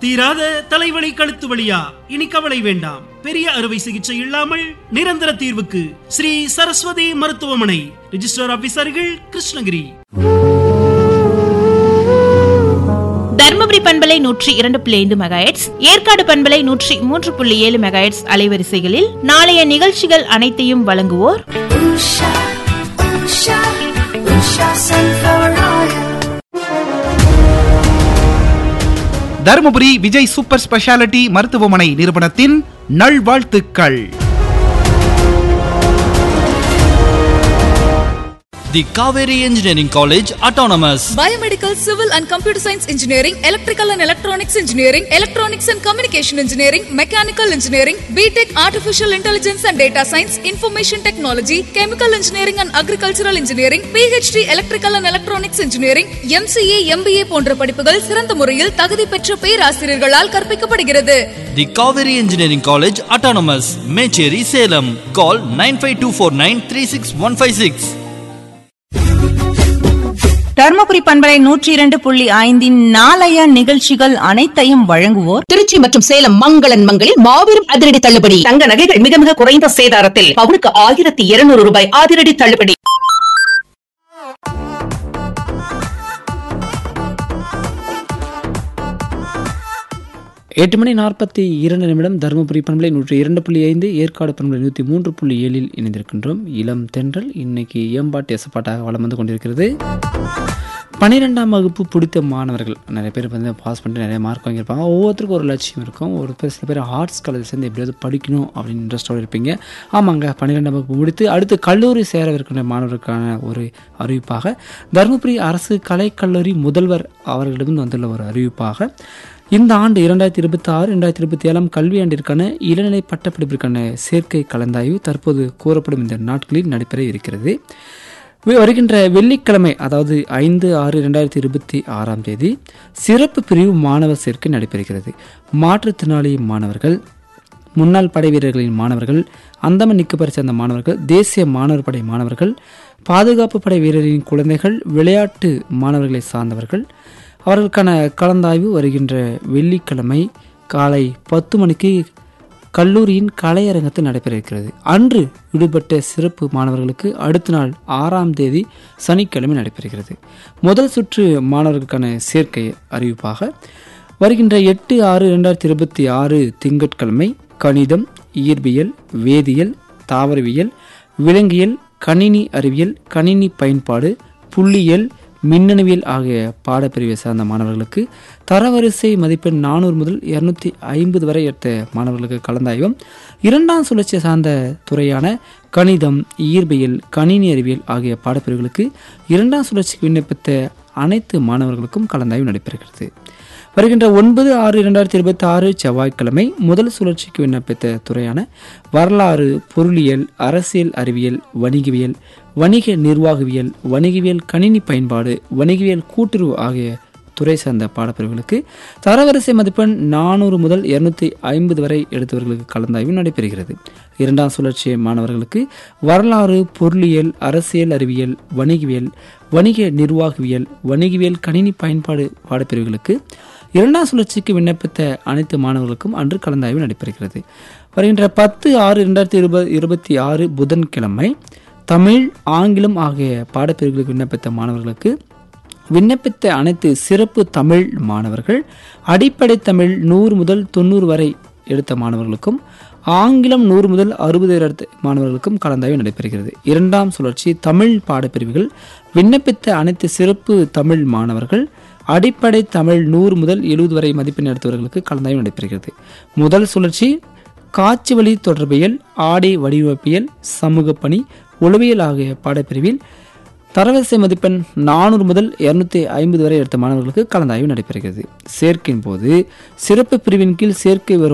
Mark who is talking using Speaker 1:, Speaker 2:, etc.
Speaker 1: தீராத தலைவலி கழுத்து வலியா இனி கவலை வேண்டாம் பெரிய அறுவை சிகிச்சை இல்லாமல் நிரந்தர தீர்வுக்கு ஸ்ரீ சரஸ்வதி மருத்துவமனை ரிஜிஸ்டர் ஆபீசர்கள் கிருஷ்ணகிரி
Speaker 2: தர்மபுரி பண்பலை நூற்றி இரண்டு புள்ளி ஐந்து மெகாஹெட்ஸ் ஏற்காடு பண்பலை நூற்றி மூன்று புள்ளி ஏழு மெகாஹெட்ஸ் அலைவரிசைகளில் நாளைய நிகழ்ச்சிகள் அனைத்தையும் வழங்குவோர்
Speaker 3: Usha, Usha, Usha Sunflower Oil.
Speaker 4: Dharmapuri Vijay super speciality மருத்துவமனை நிறுவனத்தின் நல்வாழ்த்துக்கள்
Speaker 5: The Kaveri Engineering College Autonomous.
Speaker 6: Biomedical, Civil and Computer Science Engineering, Electrical and Electronics Engineering, Electronics and Communication Engineering, Mechanical Engineering, BTech Artificial Intelligence and Data Science, Information Technology, Chemical Engineering and Agricultural Engineering, PhD Electrical and Electronics Engineering, MCA, MBA போன்ற படிப்புகள் சிறந்த முறையில் தகுதி பெற்ற பேராசிரியர்களால் கற்பிக்கப்படுகிறது
Speaker 5: The Kaveri Engineering College Autonomous. Mecheri Salem. Call 95249
Speaker 7: Dharmapuri பண்பலை நூற்றி இரண்டு புள்ளி ஐந்தின் நாளைய நிகழ்ச்சிகள் அனைத்தையும் வழங்குவோர்
Speaker 8: திருச்சி மற்றும் சேலம் மங்களன் மங்களில் மாபெரும் அதிரடி தள்ளுபடி தங்க நகைகள் மிக மிக குறைந்த சேதாரத்தில் பவுனுக்கு ஆயிரத்தி இருநூறு ரூபாய் அதிரடி தள்ளுபடி
Speaker 9: எட்டு மணி நாற்பத்தி இரண்டு நிமிடம் தருமபுரி பண்பலை நூற்றி இரண்டு புள்ளி ஐந்து ஏற்காடு பண்பலை நூற்றி மூன்று புள்ளி ஏழில் இணைந்திருக்கின்றோம் இளம் தென்றல் இன்னைக்கு ஏம்பாட்டு எசப்பாட்டாக வளம் வந்து கொண்டிருக்கிறது பன்னிரெண்டாம் வகுப்பு பிடித்த மாணவர்கள் நிறைய பேர் வந்து பாஸ் பண்ணிட்டு நிறைய மார்க் வாங்கியிருப்பாங்க ஒவ்வொருத்தருக்கும் ஒரு லட்சியம் இருக்கும் ஒரு பேர் சில பேர் ஆர்ட்ஸ் காலேஜ் சேர்ந்து எப்படியாவது படிக்கணும் அப்படின்னு இன்ட்ரெஸ்டோடு இருப்பீங்க ஆமாங்க பன்னிரெண்டாம் வகுப்பு முடித்து அடுத்து கல்லூரி சேரவிருக்கின்ற மாணவர்களுக்கான ஒரு அறிவிப்பாக தருமபுரி அரசு கலைக்கல்லூரி முதல்வர் அவர்களிடம் வந்துள்ள ஒரு அறிவிப்பாக இந்த ஆண்டு இரண்டாயிரத்தி இருபத்தி ஆறு இரண்டாயிரத்தி இருபத்தி ஏழாம் கல்வியாண்டிற்கான இளநிலை பட்டப்படிப்பிற்கான சேர்க்கை கலந்தாய்வு தற்போது கூறப்படும் இந்த நாட்களில் நடைபெற இருக்கிறது வி- வருகின்ற வெள்ளிக்கிழமை அதாவது ஐந்து ஆறு இரண்டாயிரத்தி இருபத்தி ஆறாம் தேதி சிறப்பு பிரிவு மாணவர் சேர்க்கை நடைபெறுகிறது மாற்றுத்திறனாளி மாணவர்கள் முன்னாள் படை வீரர்களின் மாணவர்கள் அந்தமன் நிக்கப்பரை சேர்ந்த மாணவர்கள் தேசிய மாணவர் படை மாணவர்கள் பாதுகாப்பு படை வீரரின் குழந்தைகள் விளையாட்டு மாணவர்களை சார்ந்தவர்கள் அவர்களுக்கான கலந்தாய்வு வருகின்ற வெள்ளிக்கிழமை காலை பத்து மணிக்கு கல்லூரியின் கலையரங்கத்தில் நடைபெற இருக்கிறது அன்று விடுபட்ட சிறப்பு மாணவர்களுக்கு அடுத்த நாள் ஆறாம் தேதி சனிக்கிழமை நடைபெறுகிறது முதல் சுற்று மாணவர்களுக்கான சேர்க்கை அறிவிப்பாக வருகின்ற எட்டு ஆறு இரண்டாயிரத்தி இருபத்தி ஆறு திங்கட்கிழமை கணிதம் இயற்பியல் வேதியியல் தாவரவியல் விலங்கியல் கணினி அறிவியல் கணினி பயன்பாடு புள்ளியியல் மின்னணுவியல் ஆகிய பாடப்பிரிவை சார்ந்த மாணவர்களுக்கு தரவரிசை மதிப்பெண் நானூறு முதல் இருநூத்தி ஐம்பது வரை எடுத்த மாணவர்களுக்கு கலந்தாய்வும் இரண்டாம் சுழற்சி சார்ந்த துறையான கணிதம் இயற்பியல் கணினி அறிவியல் ஆகிய பாடப்பிரிவுகளுக்கு இரண்டாம் சுழற்சிக்கு விண்ணப்பித்த அனைத்து மாணவர்களுக்கும் கலந்தாய்வு நடைபெறுகிறது வருகின்ற ஒன்பது ஆறு இரண்டாயிரத்தி இருபத்தி ஆறு செவ்வாய்க்கிழமை முதல் சுழற்சிக்கு விண்ணப்பித்த துறையான வரலாறு பொருளியல் அரசியல் அறிவியல் வணிகவியல் வணிக நிர்வாகவியல் வணிகவியல் கணினி பயன்பாடு வணிகவியல் கூட்டுறவு ஆகிய துறை சார்ந்த பாடப்பிரிவுகளுக்கு தரவரிசை மதிப்பெண் நானூறு முதல் இருநூத்தி ஐம்பது வரை எடுத்தவர்களுக்கு கலந்தாய்வு நடைபெறுகிறது இரண்டாம் சுழற்சி மாணவர்களுக்கு வரலாறு பொருளியல் அரசியல் அறிவியல் வணிகவியல் வணிக நிர்வாகவியல் வணிகவியல் கணினி பயன்பாடு பாடப்பிரிவுகளுக்கு இரண்டாம் சுழற்சிக்கு விண்ணப்பித்த அனைத்து மாணவர்களுக்கும் அன்று கலந்தாய்வு நடைபெறுகிறது வருகின்ற பத்து ஆறு இரண்டாயிரத்தி இருபது இருபத்தி ஆறு புதன்கிழமை தமிழ் ஆங்கிலம் ஆகிய பாடப்பிரிவுகளுக்கு விண்ணப்பித்த மாணவர்களுக்கு விண்ணப்பித்த அனைத்து சிறப்பு தமிழ் மாணவர்கள் அடிப்படை தமிழ் நூறு முதல் தொண்ணூறு வரை எடுத்த மாணவர்களுக்கும் ஆங்கிலம் நூறு முதல் அறுபது எடுத்த மாணவர்களுக்கும் கலந்தாய்வு நடைபெறுகிறது இரண்டாம் சுழற்சி தமிழ் பாடப்பிரிவுகள் விண்ணப்பித்த அனைத்து சிறப்பு தமிழ் மாணவர்கள் அடிப்படை தமிழ் நூறு முதல் எழுபது வரை மதிப்பெண் எடுத்தவர்களுக்கு கலந்தாய்வு நடைபெறுகிறது முதல் சுழற்சி காட்சி வழி தொடர்பியல் ஆடை வடிவமைப்பியல் சமூக பணி உளவியல் ஆகிய பாடப்பிரிவில் தரவரிசை மதிப்பெண் நானூறு முதல் இருநூத்தி ஐம்பது வரை எடுத்த மாணவர்களுக்கு கலந்தாய்வு நடைபெறுகிறது சேர்க்கையின் போது சிறப்பு பிரிவின் கீழ் சேர்க்கை வரும்